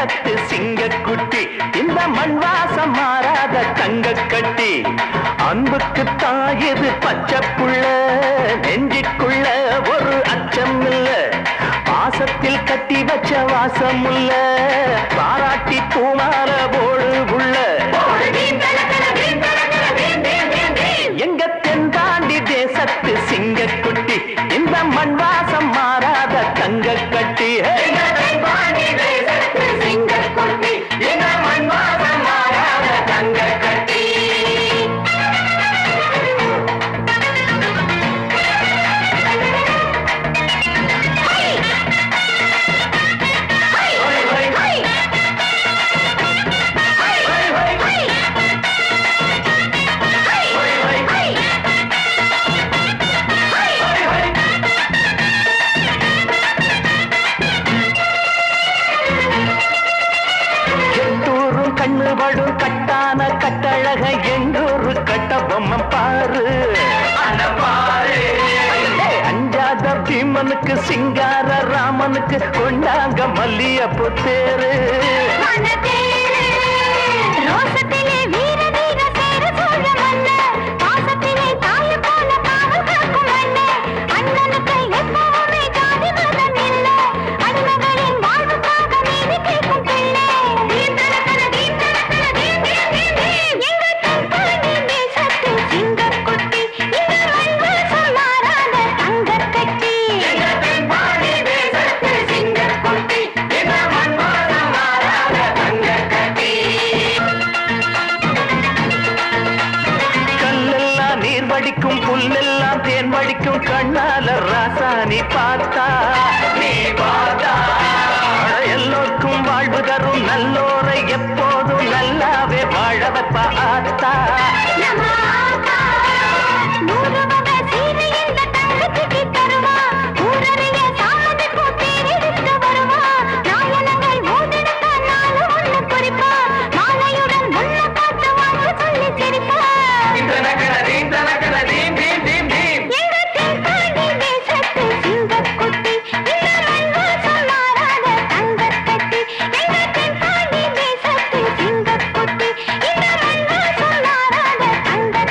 தேசத்து சிங்கக்குட்டி இந்த மண் வாசம் மாறாத தங்க கட்டி அன்புக்கு தாயது பச்சை புள்ள நெஞ்சுக்குள்ள ஒரு அச்சம் இல்ல பாசத்தில் கட்டி வச்ச வாசம் இல்ல பாராட்டி பூமால போடு புள்ள எங்க தென்பாண்டி தேசத்து சிங்கக்குட்டி இந்த மண் வாசம் மாறாத தங்க கட்டி சிங்கக்குட்டி இந்த மண் வாசம் மாறாத தங்க கட்டி எட்டூரும் கண்ணு படும் கட்டான கட்டழக எங்கூரு கட்ட பொம்மை பாரு ஏய், அஞ்சாத பீமனுக்கு சிங்கார ராமனுக்கு கொண்டாங்க மல்லியப்பு தேரு ரோசத்திலே வீர தீர சேர சோழ மன்னர் பாசத்திலே தாய் போல காவல் காக்கும் மன்னர் அண்ணனுக்கு எப்பவுமே ஜாதி மதம் இல்ல அடிமகளின் வாழ்வுக்காக நீதி கேட்கும் பிள்ளை தீம் தனக்கன தீம் தனக்கன தீம் தீம் தீம் தீம் எங்க தென்பாண்டி தேசத்து சிங்கக்குட்டி இந்த மண் வாசம் மாறாத தங்கக் கட்டி கல்லெல்லாம் நீர் வடிக்கும் புல்லெல்லாம் தேன் வடிக்கும் கண்ணால ராசாணி பார்த்தா நீ பார்த்தா எல்லோருக்கும் வாழ்வு தரும் நல்லோரை எப்போதும் நல்லாவே வாழ வைப்ப ஆத்தா நம்ம ஆத்தா நூறு வகை சீரை இந்த தங்கத்துக்கு தருவா ஊரறிய சாமதி போட்டி எடுத்து வருவா நாயனங்கள் மூதெடுத்த நாலு ஒண்ணு குறிப்பா மாலையுடன் முள்ள பார்த்து வாங்க சொல்லி சிரிப்பா எங்க தென்பாண்டி தேசத்து சிங்கக்குட்டி இந்த மண் வாசம் மாறாத தங்கக் கட்டி எங்க தென்பாண்டி தேசத்து சிங்கக்குட்டி இந்த மண் வாசம் மாறாத தங்கக்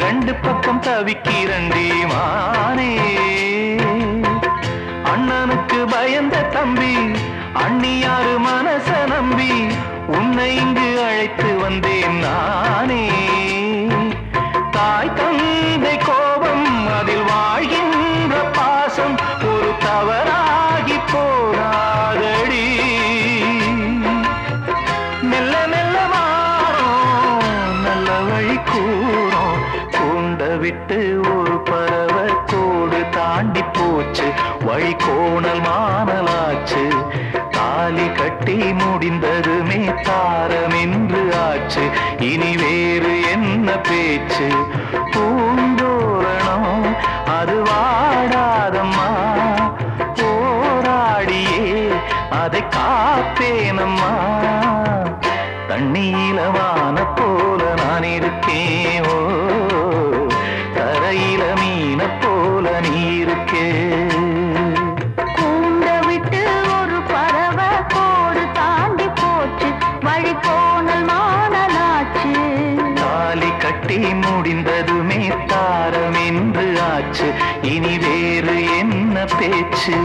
ரெண்டு பக்கம் தவிக்கிறண்டி மானே அண்ணனுக்கு பயந்த தம்பி அண்ணியாரு மனச நம்பி உன்னை இங்கு அழைத்து வந்தேன் நானே தாய் தந்தை கோபம் அதில் வாழ்கின்ற பாசம் ஒரு தவறாகி போகாதடி மெல்ல மெல்ல மாறும் நல்ல வழி கூறும் கூண்ட விட்டு ஒரு பறவை கோடு தாண்டி போச்சு வழி கோணல் மானலாச்சு தாலி கட்டி முடிந்ததுமே தாரம் என்று ஆச்சு இனி வேறு என்ன பேச்சு பூந்தோரணம் அது வாடாதம்மா போராடியே அதை காப்பேனம்மா தண்ணீல வான போல நான் இருக்கேன் ஓ தரையில மீன போல நீ இருக்கே கூண்ட விட்டு ஒரு பறவை கோடு தாண்டி போச்சு வழி கோணல் மானலாச்சு தாலி கட்டி முடிந்ததுமே தாரம் என்று ஆச்சு இனி வேறு என்ன பேச்சு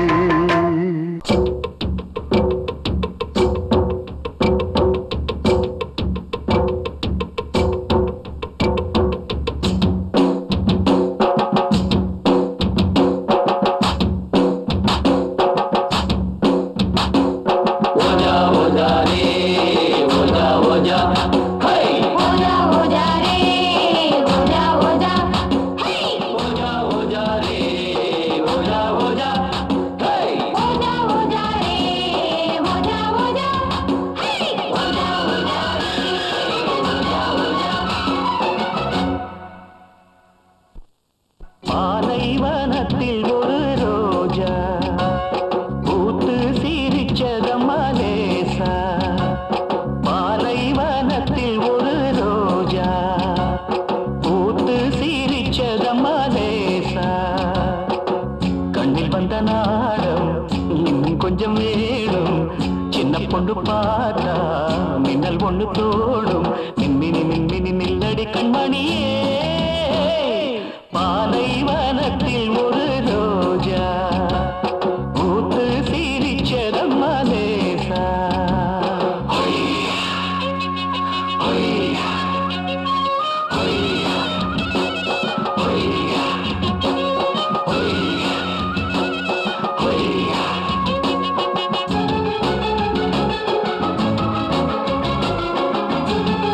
ஓஜா ஓஜா ரே ஓஜா ஓஜா ஹே ஓஜா ஓஜா ரே ஓஜா ஓஜா ஹே ஓஜா ஓஜா ரே ஓஜா ஓஜா ஹே ஓஜா ஓஜா பாலைவனத்தில் ஒரு ரோஜா பூத்து சிரிச்சதம்மா லேசா பாலைவனத்தில் ஒரு ரோஜா பூத்து சிரிச்சதம்மா லேசா கண்ணில் வந்த நாடம் இன்னும் கொஞ்சம் வேணும் சின்ன பொண்ணு பார்த்தா மின்னல் ஒண்ணு தோடும் மின்மினி மின்மினி நில்லடி கண்மணியே பாலைவனத்தில் ஒரு ரோஜா பூத்து சிரிச்சதம்மா லேசா ஓஜா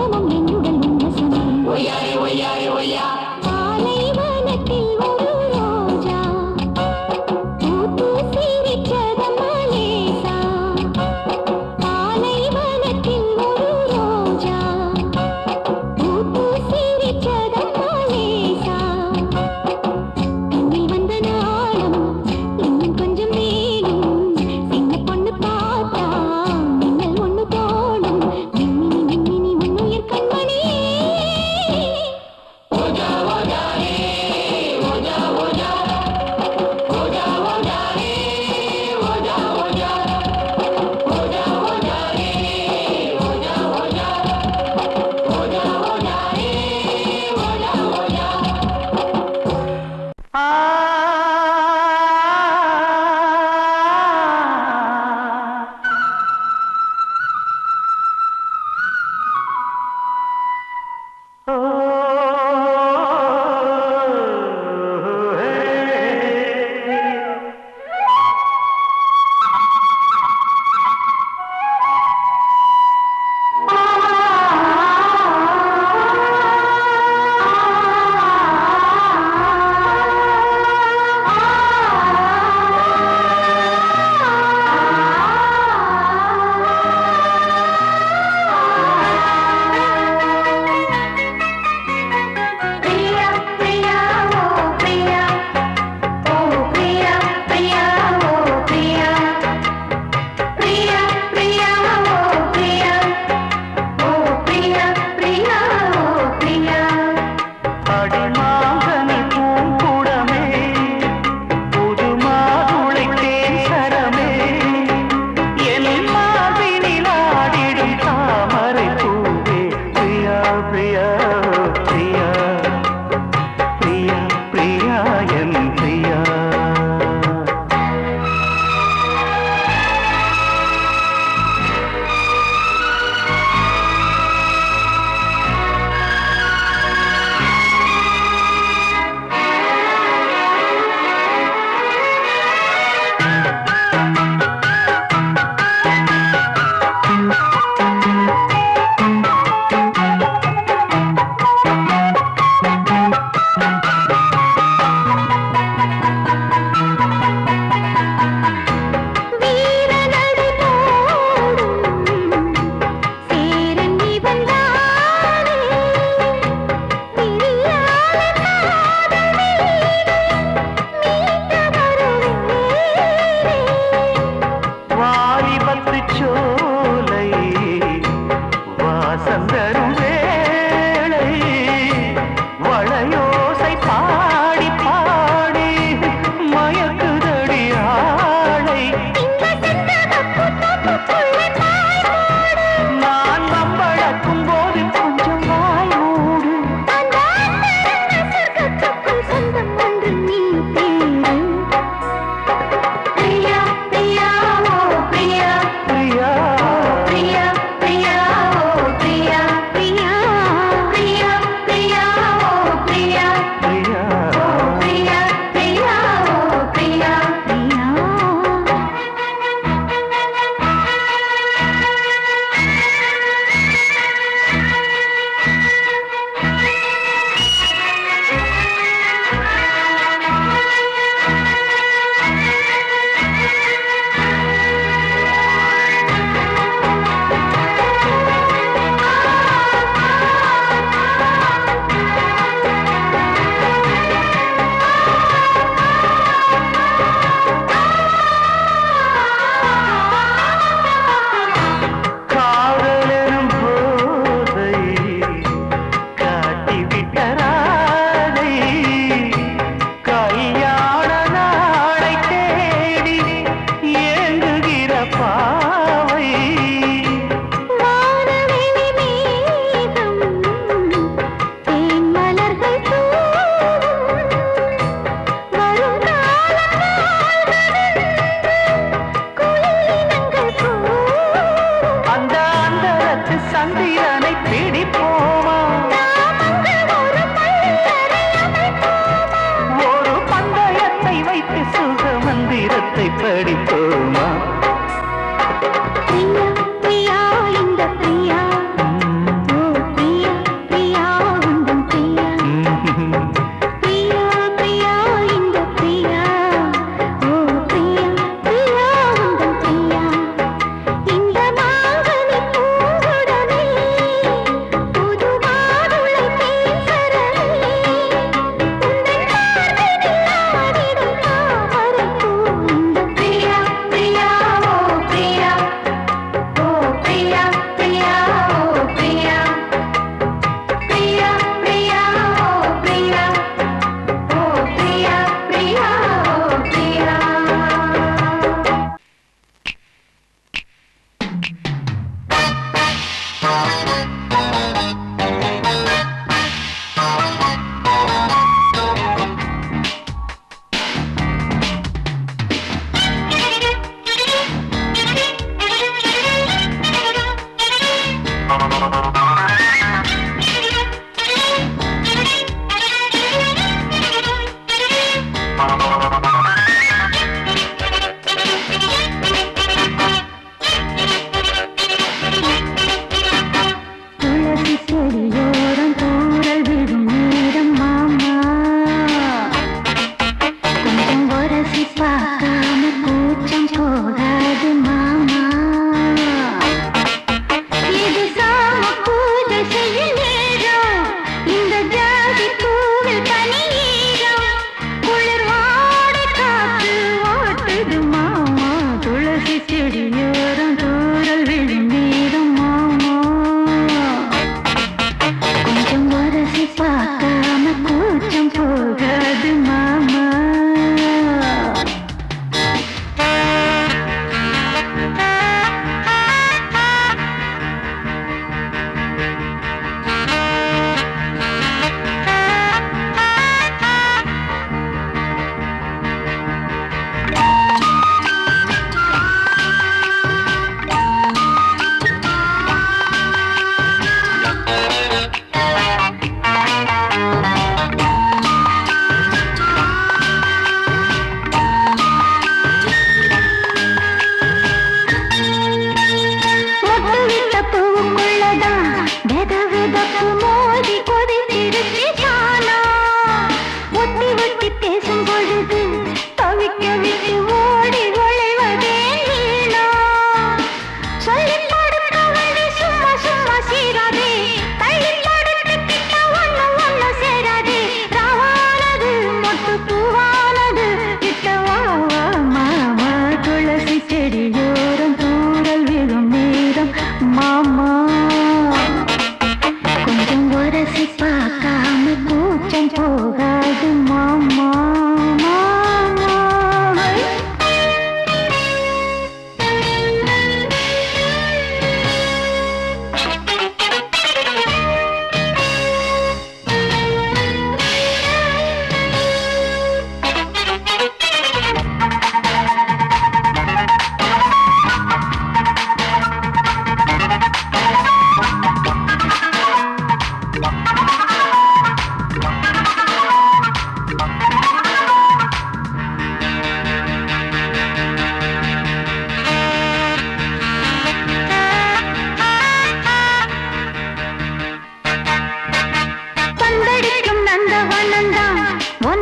நித்தமும் என்னுடன் உன்வசம் ஒய்யாரி ஒய்யாரி ஒய்யா பாலைவனத்தில் ஒரு ரோஜா பூத்து சிரிச்சதம்மா லேசா பாலைவனத்தில் ஒரு ரோஜா பூத்து சிரிச்சதம்மா லேசா கண்ணில் வந்த நாணம் இன்னும் கொஞ்சம் மேலும் சின்ன பொண்ணு பார்த்தா மின்னல் ஒண்ணு தோணும் மின்மினி மின்மினி உன்னுயிர் கண்மணியே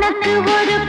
உனக்கு ஒரு